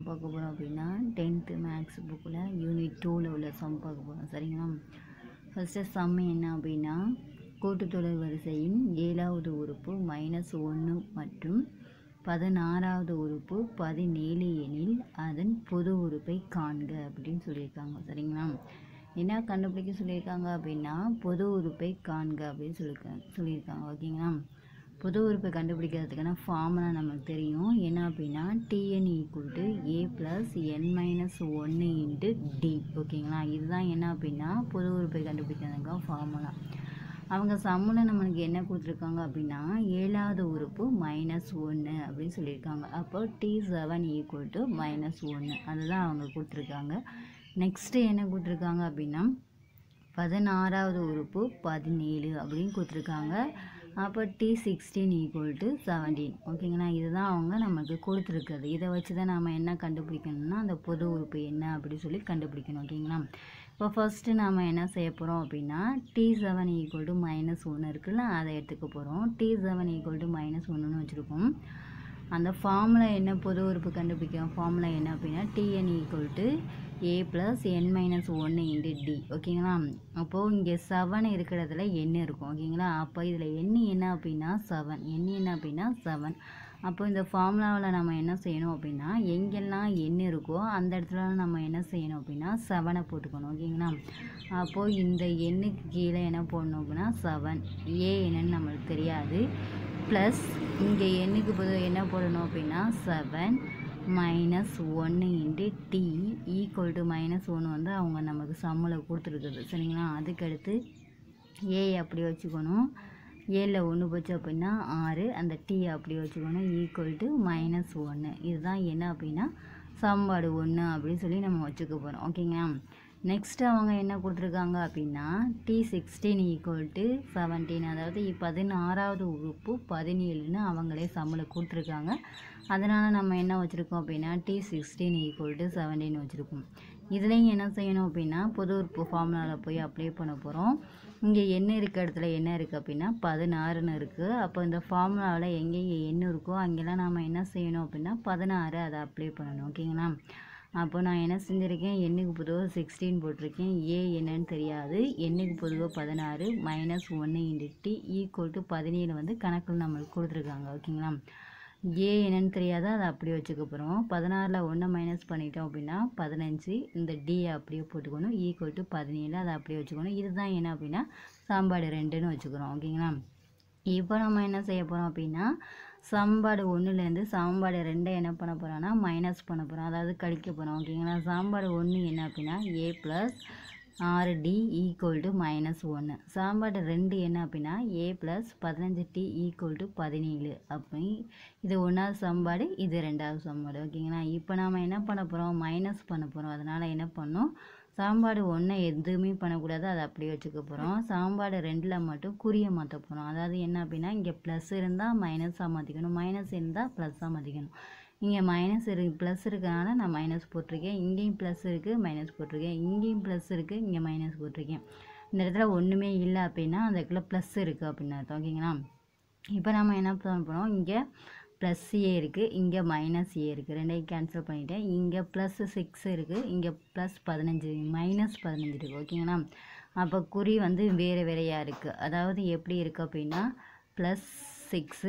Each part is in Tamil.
பார்க்க போகிறோம் அப்படின்னா டென்த்து மேக்ஸ் புக்கில் யூனிட் டூவில் உள்ள சம் பார்க்க போகிறோம் சரிங்களா ஃபஸ்ட்டு சம் என்ன அப்படின்னா கூட்டுத்தொடர் வரிசையின் ஏழாவது உறுப்பு மைனஸ் ஒன்று மற்றும் பதினாறாவது உறுப்பு பதினேழு எனில் அதன் பொது உறுப்பை காண்க அப்படின்னு சொல்லியிருக்காங்க சரிங்களா என்ன கண்டுபிடிக்க சொல்லியிருக்காங்க அப்படின்னா பொது உறுப்பை காண்க அப்படின்னு சொல்லியிருக்காங்க சொல்லியிருக்காங்க ஓகேங்களா பொது உறுப்பை கண்டுபிடிக்கிறதுக்கான ஃபார்முலா நமக்கு தெரியும் என்ன அப்படின்னா T N equal to A plus N minus ஒன்று இன்ட்டு டி ஓகேங்களா இதுதான் என்ன அப்படின்னா பொது உறுப்பை கண்டுபிடிக்கிறதுக்கான ஃபார்முலா அவங்க சம்மில் நம்மளுக்கு என்ன கொடுத்துருக்காங்க அப்படின்னா ஏழாவது உறுப்பு மைனஸ் ஒன்று அப்படின்னு சொல்லியிருக்காங்க அப்போ T seven equal to minus ஒன்று அதுதான் அவங்க கொடுத்துருக்காங்க நெக்ஸ்ட்டு என்ன கொடுத்துருக்காங்க அப்படின்னா பதினாறாவது உறுப்பு பதினேழு அப்படின்னு கொடுத்துருக்காங்க அப்போ T sixteen equal to seventeen ஓகேங்களா இதுதான் அவங்க நமக்கு கொடுத்துருக்குறது இதை வச்சு தான் நம்ம என்ன கண்டுபிடிக்கணும்னா அந்த பொது உறுப்பு என்ன அப்படி சொல்லி கண்டுபிடிக்கணும் ஓகேங்களா இப்போ ஃபஸ்ட்டு நம்ம என்ன செய்ய போகிறோம் அப்படின்னா T seven equal to minus ஒன்று இருக்குல்ல அதை எடுத்துக்க போகிறோம் T seven equal to minus ஒன்றுன்னு வச்சுருக்கோம் அந்த ஃபார்முலா என்ன பொது உறுப்பு கண்டுபிடிக்கும் ஃபார்முலா என்ன அப்படின்னா T N equal to A plus N minus ஒன்று இன்ட்டு டி ஓகேங்களா அப்போது இங்கே செவன் இருக்கிறதுல எண் இருக்கும் ஓகேங்களா அப்போ இதில் எண் என்ன அப்படின்னா செவன் எண் என்ன அப்படின்னா செவன் அப்போ இந்த ஃபார்முலாவில் நம்ம என்ன செய்யணும் அப்படின்னா எங்கெல்லாம் எண் இருக்கோ அந்த இடத்துல நம்ம என்ன செய்யணும் அப்படின்னா செவனை போட்டுக்கணும் ஓகேங்களா அப்போது இந்த எண்ணுக்கு கீழே என்ன போடணும் அப்படின்னா செவன் ஏ என்னன்னு நம்மளுக்கு தெரியாது ப்ளஸ் இங்கே எண்ணுக்கு பொதுவாக என்ன போடணும் அப்படின்னா செவன் மைனஸ் ஒன்று into T equal to minus ஒன்று வந்து அவங்க நமக்கு சம்மில் கொடுத்துருக்குது சரிங்களா அதுக்கடுத்து ஏ அப்படி வச்சுக்கணும் ஏழில் ஒன்று போச்சு அப்படின்னா ஆறு அந்த டி அப்படி வச்சுக்கணும் ஈக்குவல் டு மைனஸ் ஒன்று இதுதான் என்ன அப்படின்னா சம்பாடு ஒன்று அப்படின்னு சொல்லி நம்ம வச்சுக்க போகிறோம் ஓகேங்களா நெக்ஸ்ட்டு அவங்க என்ன கொடுத்துருக்காங்க அப்படின்னா T sixteen equal to seventeen அதாவது பதினாறாவது உறுப்பு பதினேழுன்னு அவங்களே சம்மில் கொடுத்துருக்காங்க அதனால் நம்ம என்ன வச்சுருக்கோம் அப்படின்னா T sixteen equal to seventeen வச்சுருக்கோம் இதுலேயும் என்ன செய்யணும் அப்படின்னா பொது உறுப்பு ஃபார்முலாவில் போய் அப்ளை பண்ண போகிறோம் இங்கே என்ன இருக்க இடத்துல என்ன இருக்குது அப்படின்னா பதினாறுன்னு இருக்குது அப்போ இந்த ஃபார்முலாவில் எங்கெங்கே என்ன இருக்கோ அங்கெல்லாம் நம்ம என்ன செய்யணும் அப்படின்னா பதினாறு அதை அப்ளை பண்ணணும் ஓகேங்களா அப்போ நான் என்ன செஞ்சுருக்கேன் எண்ணுக்கு பொதுவாக சிக்ஸ்டீன் போட்டிருக்கேன் ஏ என்னன்னு தெரியாது எண்ணுக்கு பொதுவாக பதினாறு மைனஸ் ஒன்று இன்ட்டு டி ஈக்குவல் டு பதினேழு வந்து கணக்கில் நம்மளுக்கு கொடுத்துருக்காங்க ஓகேங்களா ஏ என்னன்னு தெரியாத அதை அப்படியே வச்சுக்க போகிறோம் பதினாறில் ஒன்று மைனஸ் பண்ணிட்டோம் அப்படின்னா பதினஞ்சு இந்த டி அப்படியே போட்டுக்கணும் ஈக்குவல் டு பதினேழு அதை அப்படியே வச்சுக்கணும் இதுதான் என்ன அப்படின்னா சாம்பாடு ரெண்டுன்னு வச்சுக்கிறோம் ஓகேங்களா இப்போ நம்ம என்ன செய்ய போகிறோம் அப்படின்னா சாம்பாடு ஒன்றுலேருந்து சாம்பாடு ரெண்டை என்ன பண்ண போகிறோன்னா மைனஸ் பண்ண போகிறோம் அதாவது கழிக்க போகிறோம் ஓகேங்களா சாம்பாடு ஒன்று என்ன அப்படின்னா ஏ ப்ளஸ் ஆறு டி ஈக்குவல் டு மைனஸ் ஒன்று சாம்பாடு ரெண்டு என்ன அப்படின்னா ஏ ப்ளஸ் பதினஞ்சு டி ஈக்குவல் டு பதினேழு அப்போ இது ஒன்றாவது சாம்பாடு இது ரெண்டாவது சாம்பாடு ஓகேங்களா இப்போ நாம் என்ன பண்ண போகிறோம் மைனஸ் பண்ண போகிறோம் அதனால் என்ன பண்ணோம் சாம்பாடு ஒன்றை எதுவுமே பண்ணக்கூடாது அதை அப்படியே வச்சுக்க போகிறோம் சாம்பாடு ரெண்டில் மட்டும் குறியை மாற்ற போகிறோம் அதாவது என்ன அப்படின்னா இங்கே ப்ளஸ் இருந்தால் மைனஸாக மாற்றிக்கணும் மைனஸ் இருந்தால் ப்ளஸ்ஸாக மாற்றிக்கணும் இங்கே மைனஸ் இருக்கு ப்ளஸ் இருக்கனால நான் மைனஸ் போட்டிருக்கேன் இங்கேயும் ப்ளஸ் இருக்குது மைனஸ் போட்டிருக்கேன் இங்கேயும் ப்ளஸ் இருக்குது இங்கே மைனஸ் போட்டிருக்கேன் இந்த இடத்துல ஒன்றுமே இல்லை அப்படின்னா அந்த இடத்துல ப்ளஸ் இருக்குது அப்படின்னு அர்த்தம் ஓகேங்களா இப்போ நம்ம என்ன பண்ண போகிறோம் இங்கே ப்ளஸ் ஏ இருக்குது இங்கே மைனஸ் ஏ இருக்குது ரெண்டையும் கேன்சல் பண்ணிவிட்டேன் இங்கே ப்ளஸ் சிக்ஸ் இருக்குது இங்கே ப்ளஸ் பதினஞ்சு மைனஸ் பதினஞ்சு இருக்குது ஓகேங்களா அப்போ குறி வந்து வேறு வேறையாக இருக்குது அதாவது எப்படி இருக்குது அப்படின்னா ப்ளஸ் சிக்ஸு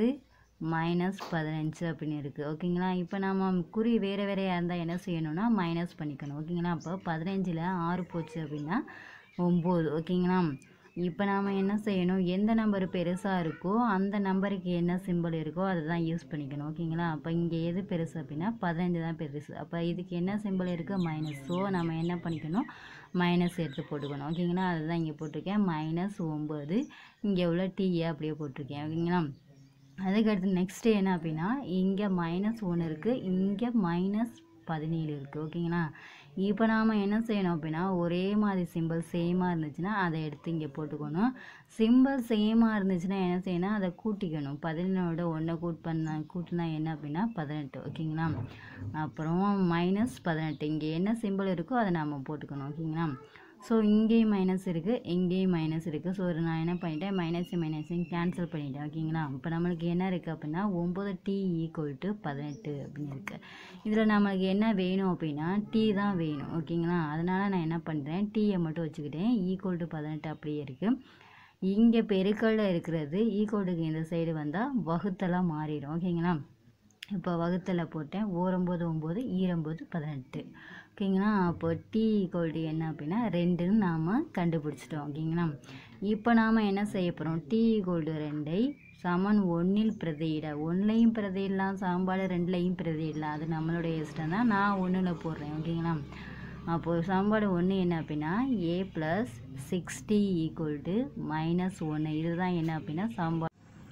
மைனஸ் பதினஞ்சு அப்படின்னு இருக்குது ஓகேங்களா இப்போ நம்ம குறி வேறு வேறையாக இருந்தால் என்ன செய்யணும்னா மைனஸ் பண்ணிக்கணும் ஓகேங்களா அப்போ பதினஞ்சில் ஆறு போச்சு அப்படின்னா ஒம்பது ஓகேங்களா இப்போ நாம் என்ன செய்யணும் எந்த நம்பர் பெருசாக இருக்கோ அந்த நம்பருக்கு என்ன சிம்பிள் இருக்கோ அதை தான் யூஸ் பண்ணிக்கணும் ஓகேங்களா அப்போ இங்கே எது பெருசு அப்படின்னா பதினஞ்சு தான் பெருசு அப்போ இதுக்கு என்ன சிம்பிள் இருக்குது மைனஸ் ஸோ நம்ம என்ன பண்ணிக்கணும் மைனஸ் எடுத்து போட்டுக்கணும் ஓகேங்களா அதுதான் இங்கே போட்டிருக்கேன் மைனஸ் ஒம்பது இங்கே உள்ள டீயை அப்படியே போட்டிருக்கேன் ஓகேங்களா அதுக்கடுத்து நெக்ஸ்ட்டு என்ன அப்படின்னா இங்கே மைனஸ் ஒன்று இருக்குது இங்கே மைனஸ் பதினேழு இருக்குது ஓகேங்களா இப்போ நாம் என்ன செய்யணும் அப்படின்னா ஒரே மாதிரி சிம்பிள் சேமாக இருந்துச்சுன்னா அதை எடுத்து இங்கே போட்டுக்கணும் சிம்பிள் சேமாக இருந்துச்சுன்னா என்ன செய்யணும் அதை கூட்டிக்கணும் பதினேழோட ஒன்றை கூட் பண்ண கூட்டினா என்ன அப்படின்னா பதினெட்டு ஓகேங்களா அப்புறம் மைனஸ் பதினெட்டு இங்கே என்ன சிம்பிள் இருக்கோ அதை நாம் போட்டுக்கணும் ஓகேங்களா ஸோ இங்கேயும் மைனஸ் இருக்குது இங்கேயும் மைனஸ் இருக்குது ஸோ நான் என்ன பண்ணிட்டேன் மைனஸ் மைனஸையும் கேன்சல் பண்ணிட்டேன் ஓகேங்களா இப்போ நம்மளுக்கு என்ன இருக்குது அப்படின்னா ஒம்பது டி ஈக்குவல் டு பதினெட்டு அப்படின்னு இருக்குது இதில் நம்மளுக்கு என்ன வேணும் அப்படின்னா டி தான் வேணும் ஓகேங்களா அதனால் நான் என்ன பண்ணுறேன் டீயை மட்டும் வச்சுக்கிட்டேன் ஈக்குவல் டு பதினெட்டு அப்படியே இருக்குது இங்கே பெருக்கல்ல இருக்கிறது ஈக்குவலுக்கு இந்த சைடு வந்தால் வகுத்தெல்லாம் மாறிடும் ஓகேங்களா இப்போ வகுத்தில் போட்டேன் ஓரம்பது ஒம்பது ஈரம்பது பதினெட்டு ஓகேங்களா அப்போ டி ஈக்குவல் என்ன அப்படின்னா ரெண்டுன்னு நாம் கண்டுபிடிச்சிட்டோம் ஓகேங்களா இப்போ நாம் என்ன செய்ய போகிறோம் டி ஈக்குவல் ரெண்டை சமன் ஒன்றில் பிரதியிட ஒன்றுலையும் பிரதியிடலாம் சாம்பாடு ரெண்டுலையும் பிரதியிடலாம் அது நம்மளுடைய இஷ்டம் தான் நான் ஒன்றில் போடுறேன் ஓகேங்களா அப்போது சமன்பாடு ஒன்று என்ன அப்படின்னா A plus sixty equal to minus ஒன்று இதுதான் என்ன அப்படின்னா சமன்பாடு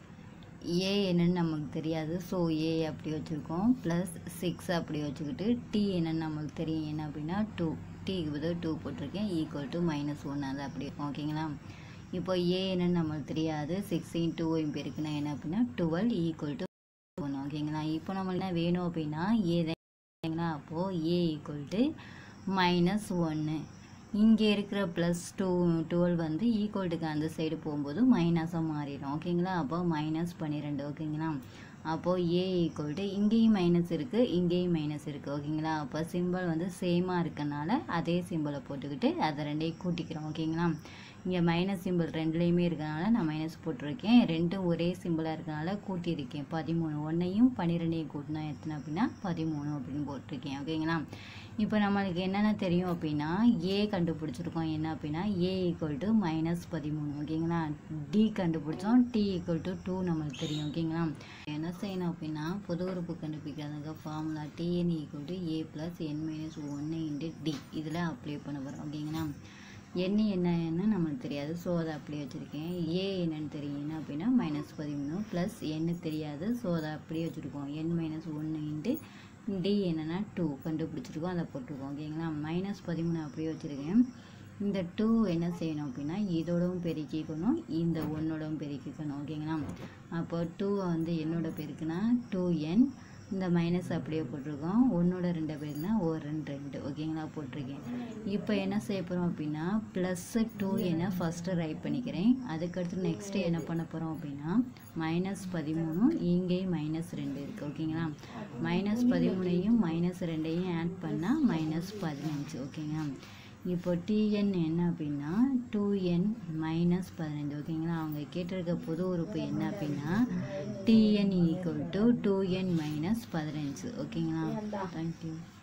ஏ என்னன்னு நமக்கு தெரியாது ஸோ ஏ அப்படி வச்சுருக்கோம் ப்ளஸ் சிக்ஸ் அப்படி வச்சுக்கிட்டு டி என்னன்னு நமக்கு தெரியும் என்ன அப்படின்னா டூ டீக்கு பதில் டூ போட்டிருக்கேன் ஈக்குவல் டு மைனஸ் ஒன் அது அப்படி இருக்கும் ஓகேங்களா இப்போ ஏ என்னன்னு நமக்கு தெரியாது சிக்ஸையும் டூவையும் பெருக்குனா என்ன அப்படின்னா டுவெல் ஈக்குவல் டு ஒன்று ஓகேங்களா இப்போ நம்மளுக்கு என்ன வேணும் அப்படின்னா ஏ தான் ஓகேங்களா அப்போது ஏ ஈக்குவல் டு மைனஸ் ஒன்று இங்கே இருக்கிற ப்ளஸ் டூ டுவெல் வந்து ஈக்குவல்ட்டுக்கு அந்த சைடு போகும்போது மைனஸாக மாறிடும் ஓகேங்களா அப்போ மைனஸ் பன்னிரெண்டு ஓகேங்களா அப்போது ஏ ஈக்குவல் டு இங்கேயும் மைனஸ் இருக்குது இங்கேயும் மைனஸ் இருக்குது ஓகேங்களா அப்போ சிம்பிள் வந்து சேமாக இருக்கனால அதே சிம்பிளை போட்டுக்கிட்டு அதை ரெண்டையும் கூட்டிக்கிறோம் ஓகேங்களா இங்கே மைனஸ் சிம்பிள் ரெண்டுலேயுமே இருக்கனால நான் மைனஸ் போட்டிருக்கேன் ரெண்டும் ஒரே சிம்பிளாக இருக்கனால கூட்டியிருக்கேன் பதிமூணு ஒன்றையும் பன்னிரெண்டையும் கூட்டினா எத்தனை அப்படின்னா பதிமூணு அப்படின்னு போட்டிருக்கேன் ஓகேங்களா இப்போ நம்மளுக்கு என்னென்ன தெரியும் அப்படின்னா ஏ கண்டுபிடிச்சிருக்கோம் என்ன அப்படின்னா ஏ ஈக்குவல் டு மைனஸ் பதிமூணு ஓகேங்களா டி கண்டுபிடிச்சோம் டி ஈக்குவல் டு டூ நம்மளுக்கு தெரியும் ஓகேங்களா என்ன செய்யணும் அப்படின்னா பொது உறுப்பு கண்டுபிடிக்கிறதுக்கு formula T N equal to A plus N minus ஒன்று இன்ட்டு டி இதில் அப்ளை பண்ண போகிறோம் ஓகேங்களா என் என்னன்னு நம்மளுக்கு தெரியாது ஸோ அதை அப்படியே வச்சுருக்கேன் ஏ என்னன்னு தெரியும் என்ன அப்படின்னா மைனஸ் பதிமூணு ப்ளஸ் என்னு தெரியாது ஸோ அதை அப்படியே வச்சுருக்கோம் என் மைனஸ் ஒன்று இன்ட்டு டி என்னென்னா டூ கண்டுபிடிச்சிருக்கோம் அதை போட்டிருக்கோம் ஓகேங்களா மைனஸ் பதிமூணு அப்படியே வச்சுருக்கேன் இந்த டூ என்ன செய்யணும் அப்படின்னா இதோடவும் பெருக்கிக்கணும் இந்த ஒன்னோடவும் பெருக்கிக்கணும் ஓகேங்களா அப்போ டூவை வந்து என்னோட பெருக்குனா டூ என் இந்த மைனஸ் அப்படியே போட்டிருக்கோம் ஒன்னோட ரெண்டு பேருக்குனா ஒரு ரெண்டு ரெண்டு ஓகேங்களா போட்டிருக்கேன் இப்போ என்ன செய்ய போகிறோம் அப்படின்னா ப்ளஸ்ஸு டூ என்ன ஃபஸ்ட்டு ரைட் பண்ணிக்கிறேன் அதுக்கடுத்து நெக்ஸ்ட்டு என்ன பண்ண போகிறோம் அப்படின்னா மைனஸ் பதிமூணும் இங்கேயும் மைனஸ் ரெண்டு இருக்குது ஓகேங்களா மைனஸ் பதிமூணையும் மைனஸ் ரெண்டையும் ஆட் பண்ணால் மைனஸ் பதினஞ்சு ஓகேங்களா இப்போ டிஎன் என்ன அப்படின்னா டூ என் மைனஸ் பதினஞ்சு ஓகேங்களா அவங்க கேட்டிருக்க பொது உறுப்பு என்ன அப்படின்னா T N equal to two N minus பதினஞ்சு ஓகேங்களா தேங்க்யூ